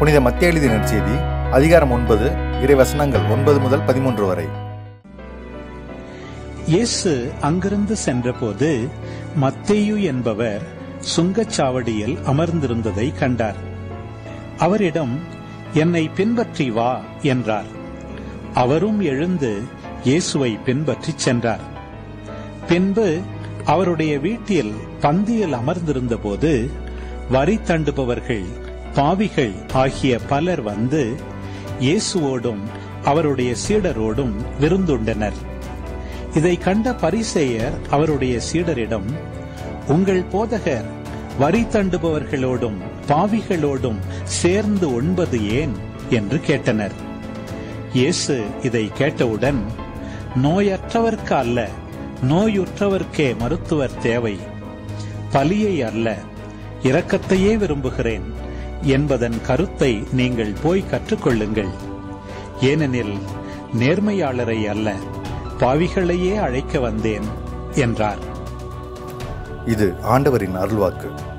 புனித மத்திய எழுதிய நற்செய்தி அதிகாரம் ஒன்பது இறைவசனங்கள் ஒன்பது முதல் பதிமூன்று வரை இயேசு அங்கிருந்து சென்றபோது மத்தேயு என்பவர் சுங்கச்சாவடியில் அமர்ந்திருந்ததை கண்டார் அவரிடம் என்னை பின்பற்றி வா என்றார் அவரும் எழுந்து இயேசுவை பின்பற்றிச் சென்றார் பின்பு அவருடைய வீட்டில் பந்தியில் அமர்ந்திருந்தபோது வரி தண்டுபவர்கள் பாவிகள் ஆகிய பலர் வந்து இயேசுவோடும் அவருடைய சீடரோடும் விருந்துண்டனர் இதை கண்ட பரிசேயர் அவருடைய சீடரிடம் உங்கள் போதகர் வரி தண்டுபவர்களோடும் பாவிகளோடும் சேர்ந்து உண்பது ஏன் என்று கேட்டனர் இயேசு இதை கேட்டவுடன் நோயற்றவர்க்கு அல்ல நோயுற்றவர்க்கே மருத்துவர் தேவை பலியை அல்ல இரக்கத்தையே விரும்புகிறேன் என்பதன் கருத்தை நீங்கள் போய் கற்றுக்கொள்ளுங்கள் ஏனெனில் நேர்மையாளரை அல்ல பாவிகளையே அழைக்க வந்தேன் என்றார் இது ஆண்டவரின் அருள்வாக்கு